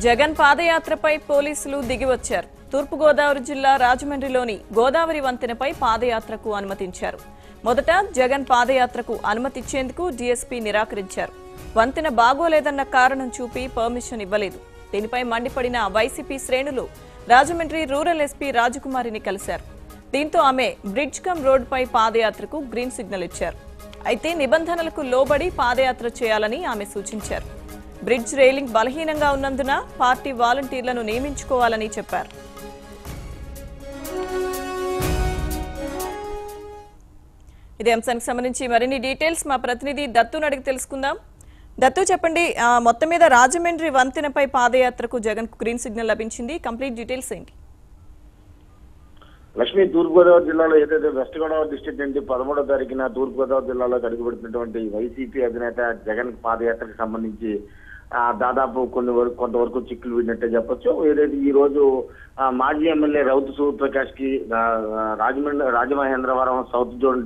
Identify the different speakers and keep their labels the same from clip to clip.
Speaker 1: జగన్ పాదయాత్రపై పోలీసులు దిగివచ్చారు తూర్పుగోదావరి జిల్లా రాజమండ్రిలోని గోదావరి వంతెనపై పాదయాత్రకు అనుమతించారు మొదట జగన్ పాదయాత్రకు అనుమతిచ్చేందుకు డీఎస్పీ నిరాకరించారు వంతెన బాగోలేదన్న కారణం చూపి పర్మిషన్ ఇవ్వలేదు దీనిపై మండిపడిన వైసీపీ శ్రేణులు రాజమండ్రి రూరల్ ఎస్పీ రాజకుమారిని కలిశారు దీంతో ఆమె బ్రిడ్జ్ కమ్ రోడ్డుపై పాదయాత్రకు గ్రీన్ సిగ్నల్ ఇచ్చారు అయితే నిబంధనలకు లోబడి పాదయాత్ర చేయాలని ఆమె సూచించారు బ్రిడ్జ్ రైలింగ్ బలహీనంగా ఉన్నందున పార్టీ వాలంటీర్లను నియమించుకోవాలని చెప్పారు ఇదే అంశానికి సంబంధించి మరిన్ని డీటెయిల్స్ మా ప్రతినిధి దత్తును అడిగి తెలుసుకుందాం దత్తు చెప్పండి ఆ, మొత్తం మీద రాజమండ్రి వంతెనపై పాదయాత్రకు జగన్ గ్రీన్ సిగ్నల్ లభించింది కంప్లీట్ డీటెయిల్స్ ఏంటి
Speaker 2: లక్ష్మి తూర్పుగోదావరి జిల్లాలో ఏదైతే వెస్ట్ గోదావరి డిస్టిక్ నుండి పదమూడో తారీఖున తూర్పుగోదావరి జిల్లాలో అడుగుపెడుతున్నటువంటి వైసీపీ అధినేత జగన్ పాదయాత్రకు సంబంధించి ఆ, దాదాపు కొన్ని వరకు కొంతవరకు చిక్కులు విడినట్టే చెప్పొచ్చు ఏదైతే ఈ రోజు ఆ, మాజీ ఎమ్మెల్యే రౌతు సూర్యప్రకాష్ కి ఆ, ఆ, Rajahmundry Rajamahendravaram south zone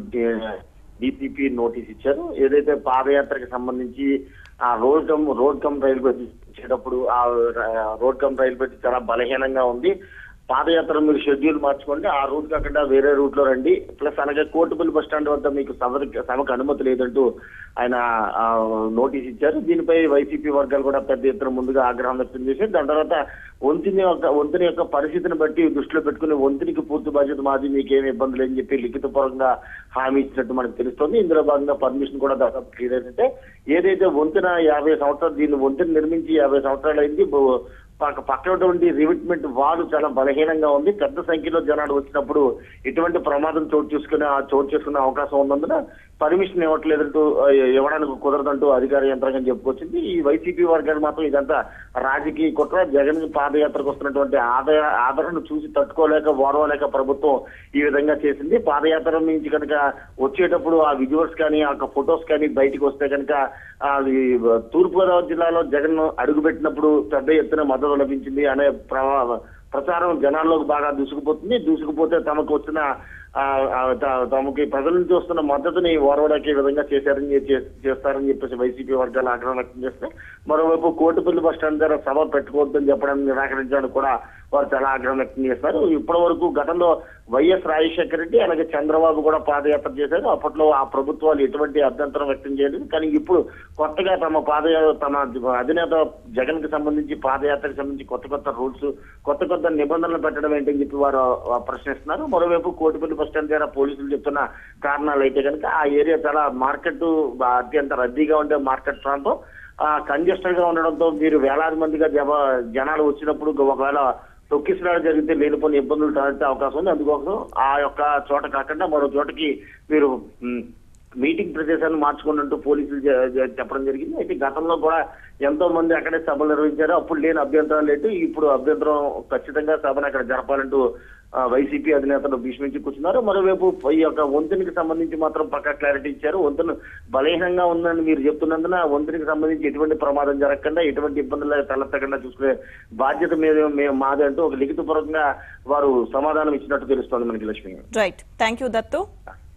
Speaker 2: DPP notice ఇచ్చారు ఏదైతే పాదయాత్రకు సంబంధించి ఆ రోడ్ కమ్ రోడ్ కమ్ రైలు పెట్టి ఇచ్చేటప్పుడు ఆ ర- రోడ్ కమ్ రైలు పెట్టి చాలా బలహీనంగా ఉంది పాదయాత్ర మీరు షెడ్యూల్ మార్చుకోండి ఆ రూట్ కాకుండా వేరే రూట్ లో రండి ప్లస్ అలాగే కోర్టుపల్లి బస్ స్టాండ్ వద్ద మీకు సభకి సభకు అనుమతి లేదంటూ ఆయన ఆ, నోటీస్ ఇచ్చారు దీనిపై వైసీపీ వర్గాలు కూడా పెద్ద ఎత్తున ముందుగా ఆగ్రహం వ్యక్తం చేశారు దాని తర్వాత వంతిని యొక్క వంతిని యొక్క పరిస్థితిని బట్టి దృష్టిలో పెట్టుకుని వంతినికి పూర్తి బాధ్యత మాది మీకేమి ఇబ్బంది లేదని చెప్పి లిఖితపూర్వకంగా హామీ ఇచ్చినట్టు మనకు తెలుస్తోంది ఇందులో భాగంగా పర్మిషన్ కూడా దాదాపు క్లియర్ ఏంటంటే ఏదైతే వంతెన యాభై సంవత్సరాలు దీన్ని వంతెన నిర్మించి యాభై సంవత్సరాలు అయింది బ- పక్క పక్కనటువంటి రివిట్మెంట్ వాల్ చాలా బలహీనంగా ఉంది పెద్ద సంఖ్యలో జనాలు వచ్చినప్పుడు ఎటువంటి ప్రమాదం చోటు చేసుకునే ఆ చోటు చేసుకునే అవకాశం ఉన్నందున పర్మిషన్ ఇవ్వట్లేదంటూ ఆ, ఇవ్వడానికి కుదరదంటూ అధికార యంత్రాంగం చెప్పుకొచ్చింది ఈ వైసీపీ వర్గాలు మాత్రం ఇదంతా రాజకీయ కుట్ర జగన్ పాదయాత్రకు వస్తున్నటువంటి ఆదాయ ఆదరణ చూసి తట్టుకోలేక ఓర్వలేక ప్రభుత్వం ఈ విధంగా చేసింది పాదయాత్ర నుంచి కనుక వచ్చేటప్పుడు ఆ విజువల్స్ కానీ ఆ ఫొటోస్ కానీ బయటికి వస్తే కనుక అది తూర్పుగోదావరి జిల్లాలో జగన్ అడుగుపెట్టినప్పుడు పెద్ద ఎత్తున మద్దతు లభించింది అనే ప్రవా- ప్రచారం జనాల్లోకి బాగా దూసుకుపోతుంది దూసుకుపోతే తమకు వచ్చిన ఆ, ఆ, త- తమకి ప్రజల నుంచి వస్తున్న మద్దతుని ఓరవడానికి విధంగా చేశారని చే- చేస్తారని చెప్పేసి వైసీపీ వర్గాలు ఆగ్రహం వ్యక్తం చేస్తే మరోవైపు కోటిపల్లి బస్ స్టాండ్ దగ్గర సభ పెట్టుకోవద్దని చెప్పడానికి నిరాకరించడానికి కూడా వారు చాలా ఆగ్రహం వ్యక్తం చేస్తారు ఇప్పటి వరకు గతంలో వైఎస్ రాజశేఖర రెడ్డి అలాగే చంద్రబాబు కూడా పాదయాత్ర చేశారు అప్పట్లో ఆ ప్రభుత్వాలు ఎటువంటి అభ్యంతరం వ్యక్తం చేయలేదు కానీ ఇప్పుడు కొత్తగా తమ పాదయాత్ర తమ అధినేత జగన్ కి సంబంధించి పాదయాత్రకు సంబంధించి కొత్త కొత్త రూల్స్ కొత్త కొత్త నిబంధనలు పెట్టడం ఏంటని చెప్పి వారు ఆ, ప్రశ్నిస్తున్నారు మరోవైపు కోటిపల్లి బస్ స్టాండ్ దగ్గర పోలీసులు చెప్తున్న కారణాలు అయితే కనుక ఆ ఏరియా చాలా మార్కెట్ అత్యంత రద్దీగా ఉండే మార్కెట్ ప్రాంతం కంజెస్టెడ్ గా ఉండడంతో మీరు వేలాది మందిగా జమ జనాలు వచ్చినప్పుడు ఒకవేళ తొక్కిసలాట జరిగితే లేనిపోని ఇబ్బందులు తలెత్తే అవకాశం ఉంది అందుకోసం ఆ యొక్క చోట కాకుండా మరో చోటకి మీరు మ్, మీటింగ్ ప్రదేశాన్ని మార్చుకున్నట్టు పోలీసులు చె- చె- చెప్పడం జరిగింది అయితే గతంలో కూడా ఎంతో మంది అక్కడే సభలు నిర్వహించారు అప్పుడు లేని అభ్యంతరాలు లేదు ఇప్పుడు అభ్యంతరం ఖచ్చితంగా సభను అక్కడ జరపాలంటూ ఆ, వైసీపీ అధినేతలు భీష్మించి కూర్చున్నారు మరోవైపు ఈ యొక్క వంతెనకి సంబంధించి మాత్రం పక్కా క్లారిటీ ఇచ్చారు వంతెన బలహీనంగా ఉందని మీరు చెప్తున్నందున వంతెనకి సంబంధించి ఎటువంటి ప్రమాదం జరగకుండా ఎటువంటి ఇబ్బందులు తలెత్తకుండా చూసుకునే బాధ్యత మీద మేము మాది అంటూ ఒక లిఖితపూర్వకంగా వారు సమాధానం ఇచ్చినట్టు తెలుస్తోంది మనకి Lakshmi
Speaker 1: right thank you Dattu